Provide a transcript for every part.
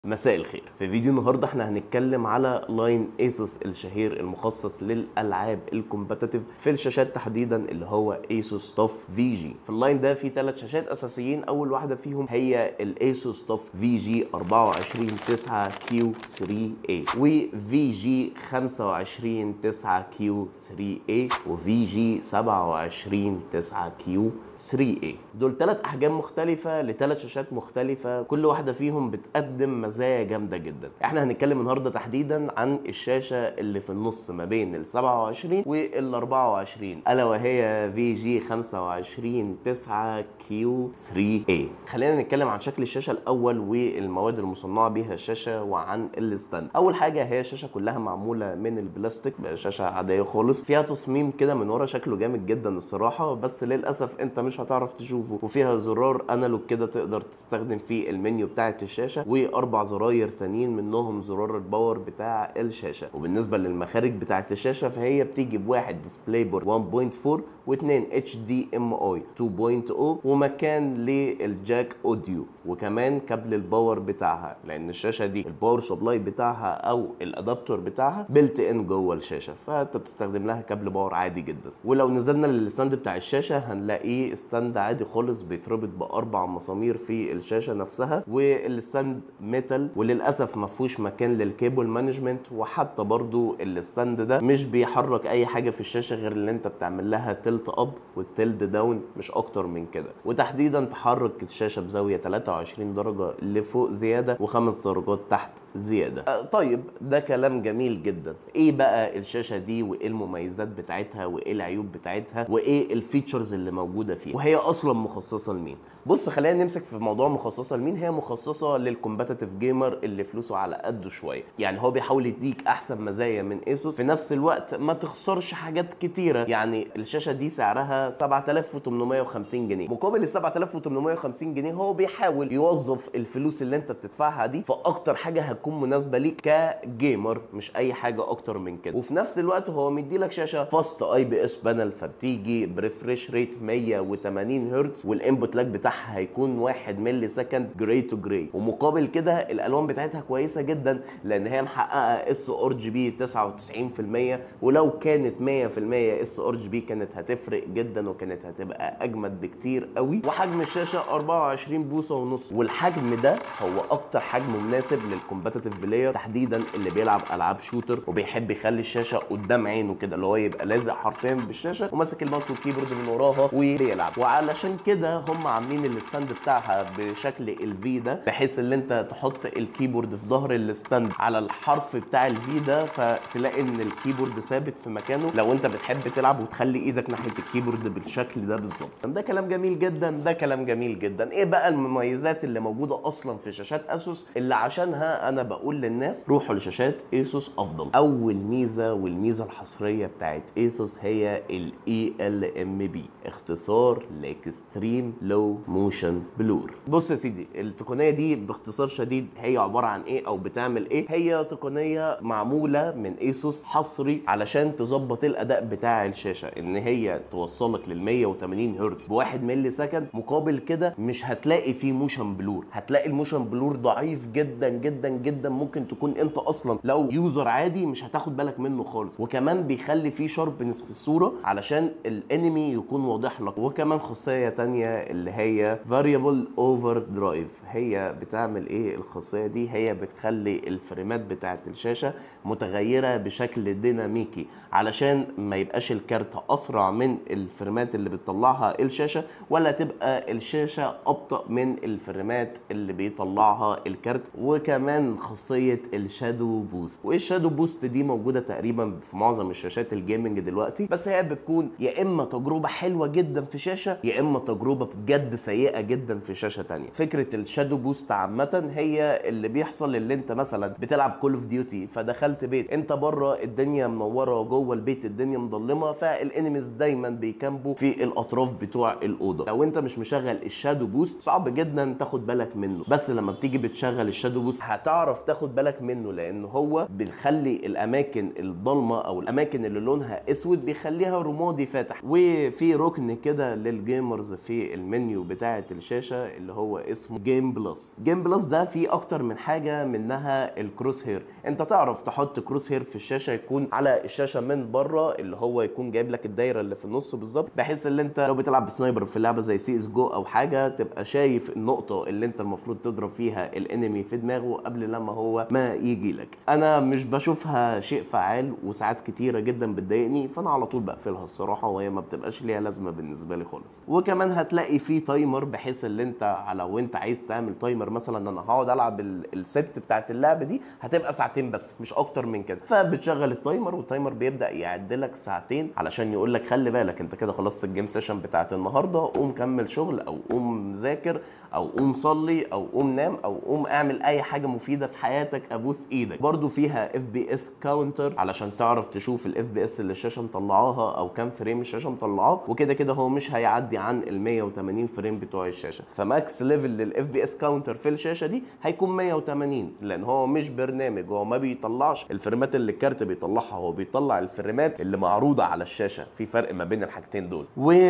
مساء الخير في فيديو النهارده احنا هنتكلم على لاين ايسوس الشهير المخصص للالعاب الكومبتيتيف في الشاشات تحديدا اللي هو ايسوس توف في جي في اللاين ده في ثلاث شاشات اساسيين اول واحده فيهم هي الايسوس توف في جي 24 9 كيو 3 a وفي جي 25 9 كيو 3 a وفي جي 27 9 كيو 3 a دول ثلاث احجام مختلفه لثلاث شاشات مختلفه كل واحده فيهم بتقدم مزايا جامده جدا احنا هنتكلم النهارده تحديدا عن الشاشه اللي في النص ما بين ال 27 وال 24 الا وهي في جي 25 9 كيو 3 a خلينا نتكلم عن شكل الشاشه الاول والمواد المصنعه بيها الشاشه وعن الستاند اول حاجه هي الشاشه كلها معموله من البلاستيك شاشه عاديه خالص فيها تصميم كده من ورا شكله جامد جدا الصراحه بس للاسف انت مش هتعرف تشوفه وفيها زرار انالوج كده تقدر تستخدم فيه المنيو بتاعه الشاشه واربع زراير تانيين منهم زرار الباور بتاع الشاشه وبالنسبه للمخارج بتاعه الشاشه فهي بتيجي بواحد ديسبلاي بورد 1.4 واثنين اتش دي ام اي 2.0 ومكان للجاك اوديو وكمان كابل الباور بتاعها لان الشاشه دي الباور سبلاي بتاعها او الادابتور بتاعها بيلت ان جوه الشاشه فانت بتستخدم لها كابل باور عادي جدا ولو نزلنا للستاند بتاع الشاشه هنلاقيه ستاند عادي خالص بيتربط باربع مسامير في الشاشه نفسها والستاند ميتال وللاسف ما فيهوش مكان للكيبل مانجمنت وحتى برضو الستاند ده مش بيحرك اي حاجه في الشاشه غير اللي انت بتعمل لها تلت اب والتلت داون مش اكتر من كده وتحديدا تحرك الشاشه بزاويه 23 درجه لفوق زياده وخمس درجات تحت زياده أه طيب ده كلام جميل جدا ايه بقى الشاشه دي وايه المميزات بتاعتها وايه العيوب بتاعتها وايه الفيتشرز اللي موجوده فيها وهي اصلا مخصصه لمين بص خلينا نمسك في موضوع مخصصه لمين هي مخصصه للكومبتيتيف جيمر اللي فلوسه على قده شويه يعني هو بيحاول يديك احسن مزايا من ايسوس في نفس الوقت ما تخسرش حاجات كتيره يعني الشاشه دي سعرها 7850 جنيه مقابل ال 7850 جنيه هو بيحاول يوظف الفلوس اللي انت بتدفعها دي في اكتر حاجه هتكون مناسبه ليك كجيمر مش اي حاجه اكتر من كده وفي نفس الوقت هو مدي لك شاشه فاست اي بي اس بانل فبتيجي بريفريش ريت 180 هرتز والانبوت لاج بتاعها هيكون 1 ملي سكند جراي تو جراي ومقابل كده الالوان بتاعتها كويسه جدا لان هي محققه اس ار جي بي 99% ولو كانت 100% اس ار جي بي كانت هتفرق جدا وكانت هتبقى اجمد بكتير قوي وحجم الشاشه 24 بوصه ونص والحجم ده هو اكتر حجم مناسب للكومبتيتيف بلاير تحديدا اللي بيلعب العاب شوتر وبيحب يخلي الشاشه قدام عينه كده اللي هو يبقى لازق حرفيا بالشاشه وماسك الماوس والكيبورد من وراها وبيلعب وعلشان كده هم عاملين الستاند بتاعها بشكل الفي ده بحيث ان انت تحط الكيبورد في ظهر الستاند على الحرف بتاع الفي ده فتلاقي ان الكيبورد ثابت في مكانه لو انت بتحب تلعب وتخلي ايدك ناحيه الكيبورد بالشكل ده بالظبط ده كلام جميل جدا ده كلام جميل جدا ايه بقى المميزات اللي موجوده اصلا في شاشات اسوس اللي عشانها انا بقول للناس روحوا لشاشات ايسوس افضل اول ميزه والميزه الحصريه بتاعت ايسوس هي الاي ال ام بي اختصار لاكستريم لو موشن بلور بص يا سيدي التقنيه دي باختصار شديد هي عباره عن ايه او بتعمل ايه هي تقنيه معموله من ايسوس حصري علشان تظبط الاداء بتاع الشاشه ان هي توصلك لل 180 هرتز بواحد ملي سكند مقابل كده مش هتلاقي فيه موشن بلور هتلاقي الموشن بلور ضعيف جدا جدا جدا ممكن تكون انت اصلا لو يوزر عادي مش هتاخد بالك منه خالص وكمان بيخلي فيه شاربنس في الصوره علشان الانمي يكون واضح لك وكمان خاصيه تانية اللي هي variable over drive هي بتعمل ايه الخاصيه دي هي بتخلي الفريمات بتاعه الشاشه متغيره بشكل ديناميكي علشان ما يبقاش الكارت اسرع من الفريمات اللي بتطلعها الشاشه ولا تبقى الشاشه ابطا من الفريمات اللي بيطلعها الكارت وكمان خاصيه الشادو بوست والشادو بوست دي موجوده تقريبا في معظم الشاشات الجيمنج دلوقتي بس هي بتكون يا اما تجربه حلوه جدا في شاشه يا اما تجربه بجد سيئه جدا في شاشه تانية فكره الشادو بوست عامه هي اللي بيحصل اللي انت مثلا بتلعب كول اوف ديوتي فدخلت بيت انت بره الدنيا منوره جوه البيت الدنيا مظلمه فالانيميز دايما بيكامبوا في الاطراف بتوع الاوضه لو انت مش مشغل الشادو بوست صعب جدا تاخد بالك منه بس لما بتيجي بتشغل الشادو بوست هتعرف تاخد بالك منه لان هو بيخلي الاماكن الضلمه او الاماكن اللي لونها اسود بيخليها رمادي فاتح وفي ركن كده للجيمرز في المنيو بتاعه الشاشه اللي هو اسمه جيم بلس جيم بلس ده فيه اكتر من حاجه منها الكروس هير انت تعرف تحط كروس هير في الشاشه يكون على الشاشه من بره اللي هو يكون جايب لك الدايره اللي في النص بالظبط بحيث ان انت لو بتلعب بسنايبر في لعبه زي سي اس جو او حاجه تبقى شايف النقطه اللي انت المفروض تضرب فيها الانمي في دماغه قبل لما هو ما يجي لك انا مش بشوفها شيء فعال وساعات كتيره جدا بتضايقني فانا على طول بقفلها الصراحه وهي ما بتبقاش ليها لازمه بالنسبه لي خالص وكمان هتلاقي في تايمر بحيث ان انت لو انت عايز تعمل تايمر مثلا انا هقعد العب ال- الست بتاعت اللعبه دي هتبقى ساعتين بس مش اكتر من كده فبتشغل التايمر والتايمر بيبدا يعد لك ساعتين علشان يقول لك خلي بالك انت كده خلصت الجيم سيشن بتاعت النهارده قوم كمل شغل او قوم ذاكر او قوم صلي او قوم نام او قوم اعمل اي حاجه مفيده في حياتك ابوس ايدك برضو فيها اف بي اس كاونتر علشان تعرف تشوف الاف بي اس اللي الشاشه مطلعاها او كام فريم الشاشه مطلعاه وكده كده هو مش هيعدي عن ال 180 فريم بتوع الشاشه فماكس ليفل للاف بي اس كاونتر في الشاشه دي هيكون 180 لان هو مش برنامج هو ما بيطلعش الفريمات اللي الكارت بيطلعها هو بيطلع الفريمات اللي معروضه على الشاشه في فرق ما بين الحاجتين دول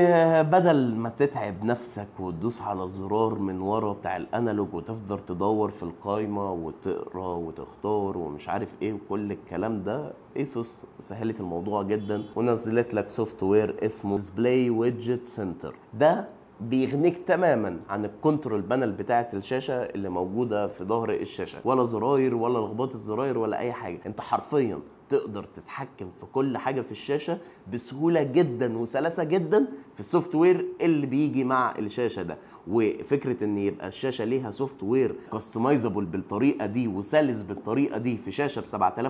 وبدل ما تتعب نفسك وتدوس على الزرار من ورا بتاع الانالوج وتفضل تدور في القايمه وتقرا وتختار ومش عارف ايه وكل الكلام ده ايسوس سهلت الموضوع جدا ونزلت لك سوفت وير اسمه ديسبلاي ويدجت سنتر ده بيغنيك تماما عن الكنترول بانل بتاعه الشاشه اللي موجوده في ظهر الشاشه ولا زراير ولا لخبطه الزراير ولا اي حاجه انت حرفيا تقدر تتحكم في كل حاجه في الشاشه بسهوله جدا وسلاسه جدا في السوفت وير اللي بيجي مع الشاشه ده وفكره ان يبقى الشاشه ليها سوفت وير كاستمايزابل بالطريقه دي وسلس بالطريقه دي في شاشه ب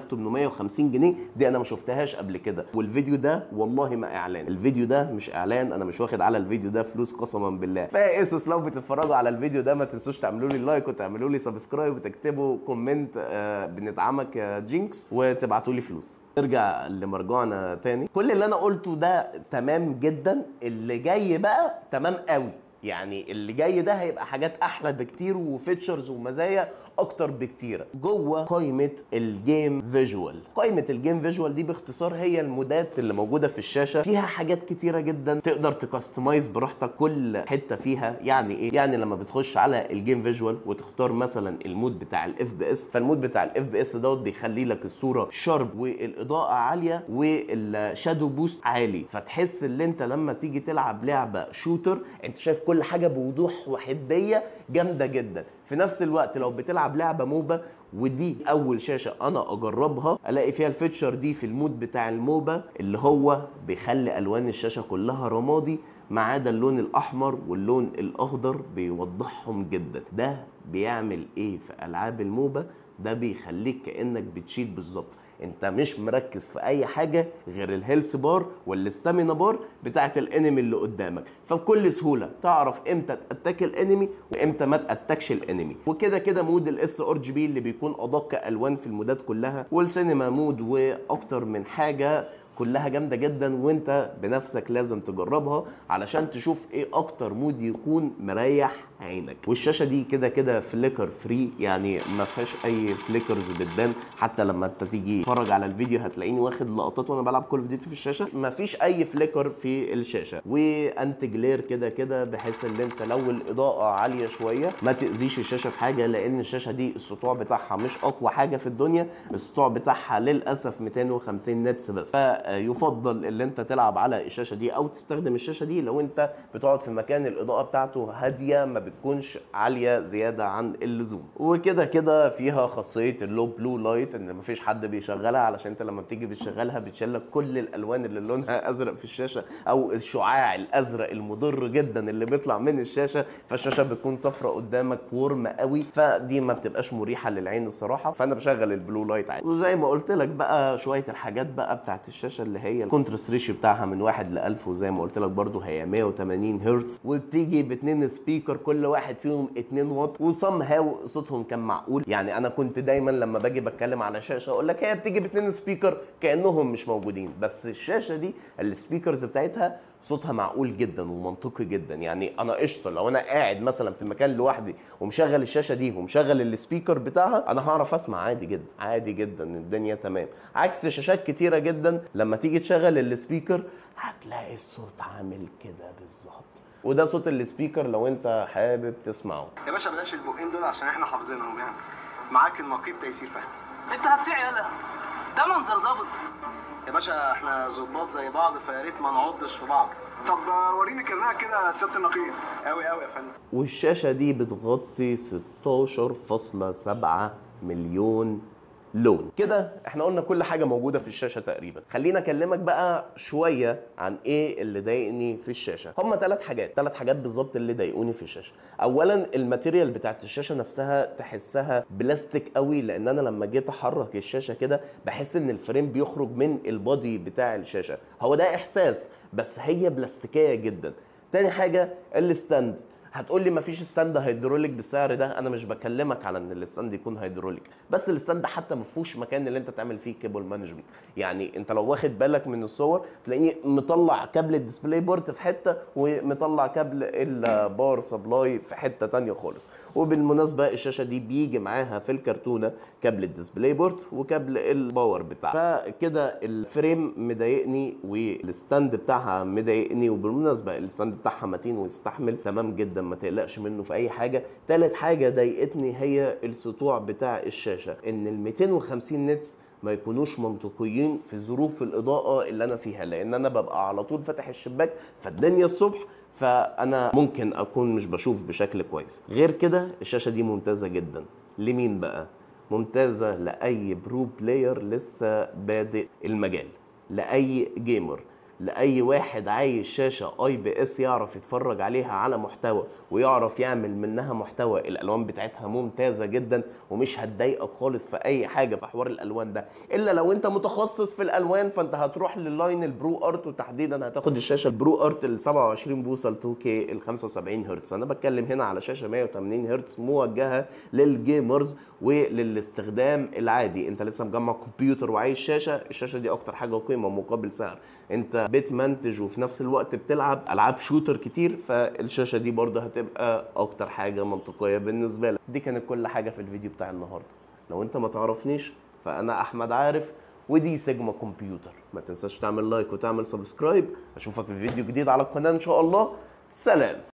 7850 جنيه دي انا ما شفتهاش قبل كده والفيديو ده والله ما اعلان الفيديو ده مش اعلان انا مش واخد على الفيديو ده فلوس قسما بالله فيا اسوس لو بتتفرجوا على الفيديو ده ما تنسوش تعملوا لي لايك وتعملوا لي سبسكرايب وتكتبوا كومنت آه بندعمك يا جينكس وتبعتوا لي فلوس نرجع لمرجوعنا تاني كل اللي انا قلته ده تمام جدا اللي جاي بقى تمام قوي يعني اللي جاي ده هيبقى حاجات احلى بكتير وفيتشرز ومزايا اكتر بكتير جوه قائمه الجيم فيجوال قائمه الجيم فيجوال دي باختصار هي المودات اللي موجوده في الشاشه فيها حاجات كتيره جدا تقدر تكستمايز براحتك كل حته فيها يعني ايه يعني لما بتخش على الجيم فيجوال وتختار مثلا المود بتاع الاف بي اس فالمود بتاع الاف بي اس دوت بيخلي لك الصوره شارب والاضاءه عاليه والشادو بوست عالي فتحس ان انت لما تيجي تلعب لعبه شوتر انت شايف كل حاجه بوضوح وحديه جامده جدا في نفس الوقت لو بتلعب لعبه موبا ودي اول شاشه انا اجربها الاقي فيها الفيتشر دي في المود بتاع الموبا اللي هو بيخلي الوان الشاشه كلها رمادي ما عدا اللون الاحمر واللون الاخضر بيوضحهم جدا ده بيعمل ايه في العاب الموبا ده بيخليك كانك بتشيل بالظبط انت مش مركز في اي حاجه غير الهيلث بار والاستامينا بار بتاعت الانمي اللي قدامك فبكل سهوله تعرف امتى تاتاك الانمي وامتى ما تاتكش الانمي وكده كده مود الاس ار جي بي اللي بيكون ادق الوان في المودات كلها والسينما مود واكتر من حاجه كلها جامده جدا وانت بنفسك لازم تجربها علشان تشوف ايه اكتر مود يكون مريح عينك والشاشه دي كده كده فليكر فري يعني ما فيهاش اي فليكرز بتبان حتى لما انت تيجي تتفرج على الفيديو هتلاقيني واخد لقطات وانا بلعب كول اوف ديوتي في الشاشه ما فيش اي فليكر في الشاشه وانت جلير كده كده بحيث ان انت لو الاضاءه عاليه شويه ما تاذيش الشاشه في حاجه لان الشاشه دي السطوع بتاعها مش اقوى حاجه في الدنيا السطوع بتاعها للاسف 250 نتس بس فيفضل ان انت تلعب على الشاشه دي او تستخدم الشاشه دي لو انت بتقعد في مكان الاضاءه بتاعته هاديه ما بتكونش عاليه زياده عن اللزوم وكده كده فيها خاصيه اللو بلو لايت ان مفيش حد بيشغلها علشان انت لما بتيجي بتشغلها بتشيل كل الالوان اللي لونها ازرق في الشاشه او الشعاع الازرق المضر جدا اللي بيطلع من الشاشه فالشاشه بتكون صفراء قدامك ورم قوي فدي ما بتبقاش مريحه للعين الصراحه فانا بشغل البلو لايت عادي وزي ما قلت لك بقى شويه الحاجات بقى بتاعت الشاشه اللي هي الكونترست ريشيو بتاعها من 1 ل 1000 وزي ما قلت لك برده هي 180 هرتز وبتيجي باتنين سبيكر كل واحد فيهم 2 واط وصم هاو صوتهم كان معقول يعني انا كنت دايما لما باجي بتكلم على شاشه اقول لك هي بتيجي باتنين سبيكر كانهم مش موجودين بس الشاشه دي السبيكرز بتاعتها صوتها معقول جدا ومنطقي جدا يعني انا قشطه لو انا قاعد مثلا في مكان لوحدي ومشغل الشاشه دي ومشغل السبيكر بتاعها انا هعرف اسمع عادي جدا عادي جدا الدنيا تمام عكس شاشات كتيره جدا لما تيجي تشغل السبيكر هتلاقي الصوت عامل كده بالظبط وده صوت السبيكر لو انت حابب تسمعه يا باشا بلاش البقين دول عشان احنا حافظينهم يعني معاك النقيب تيسير فهمي انت هتصيع يالا ده منظر ظابط يا باشا احنا ظباط زي بعض فيا ريت ما نعضش في بعض طب آه، وريني كرنها كده يا سياده النقيب قوي قوي يا فندم والشاشة دي بتغطي 16.7 مليون لون كده احنا قلنا كل حاجة موجودة في الشاشة تقريبا خلينا اكلمك بقى شوية عن ايه اللي ضايقني في الشاشة هما ثلاث حاجات ثلاث حاجات بالظبط اللي ضايقوني في الشاشة اولا الماتيريال بتاعت الشاشة نفسها تحسها بلاستيك قوي لان انا لما جيت احرك الشاشة كده بحس ان الفريم بيخرج من البادي بتاع الشاشة هو ده احساس بس هي بلاستيكية جدا تاني حاجة الستاند هتقول لي مفيش ستاند هيدروليك بالسعر ده انا مش بكلمك على ان الستاند يكون هيدروليك بس الستاند حتى ما فيهوش مكان اللي انت تعمل فيه كيبل مانجمنت يعني انت لو واخد بالك من الصور تلاقيني مطلع كابل الديسبلاي بورت في حته ومطلع كابل الباور سبلاي في حته تانية خالص وبالمناسبه الشاشه دي بيجي معاها في الكرتونه كابل الديسبلاي بورت وكابل الباور بتاعها فكده الفريم مضايقني والستاند بتاعها مضايقني وبالمناسبه الستاند بتاعها متين ويستحمل تمام جدا ما تقلقش منه في اي حاجه تالت حاجه ضايقتني هي السطوع بتاع الشاشه ان ال 250 نتس ما يكونوش منطقيين في ظروف الاضاءه اللي انا فيها لان انا ببقى على طول فاتح الشباك فالدنيا الصبح فانا ممكن اكون مش بشوف بشكل كويس غير كده الشاشه دي ممتازه جدا لمين بقى ممتازه لاي برو بلاير لسه بادئ المجال لاي جيمر لاي واحد عايز شاشه اي بي اس يعرف يتفرج عليها على محتوى ويعرف يعمل منها محتوى الالوان بتاعتها ممتازه جدا ومش هتضايقك خالص في اي حاجه في حوار الالوان ده الا لو انت متخصص في الالوان فانت هتروح للاين البرو ارت وتحديدا هتاخد الشاشه البرو ارت ال 27 بوصه ال 2 كي ال 75 هرتز انا بتكلم هنا على شاشه 180 هرتز موجهه للجيمرز وللاستخدام العادي انت لسه مجمع كمبيوتر وعايز شاشه الشاشه دي اكتر حاجه قيمه مقابل سعر انت بتمنتج وفي نفس الوقت بتلعب العاب شوتر كتير فالشاشه دي برضه هتبقى اكتر حاجه منطقيه بالنسبه لك دي كانت كل حاجه في الفيديو بتاع النهارده لو انت ما تعرفنيش فانا احمد عارف ودي سيجما كمبيوتر ما تنساش تعمل لايك وتعمل سبسكرايب اشوفك في فيديو جديد على القناه ان شاء الله سلام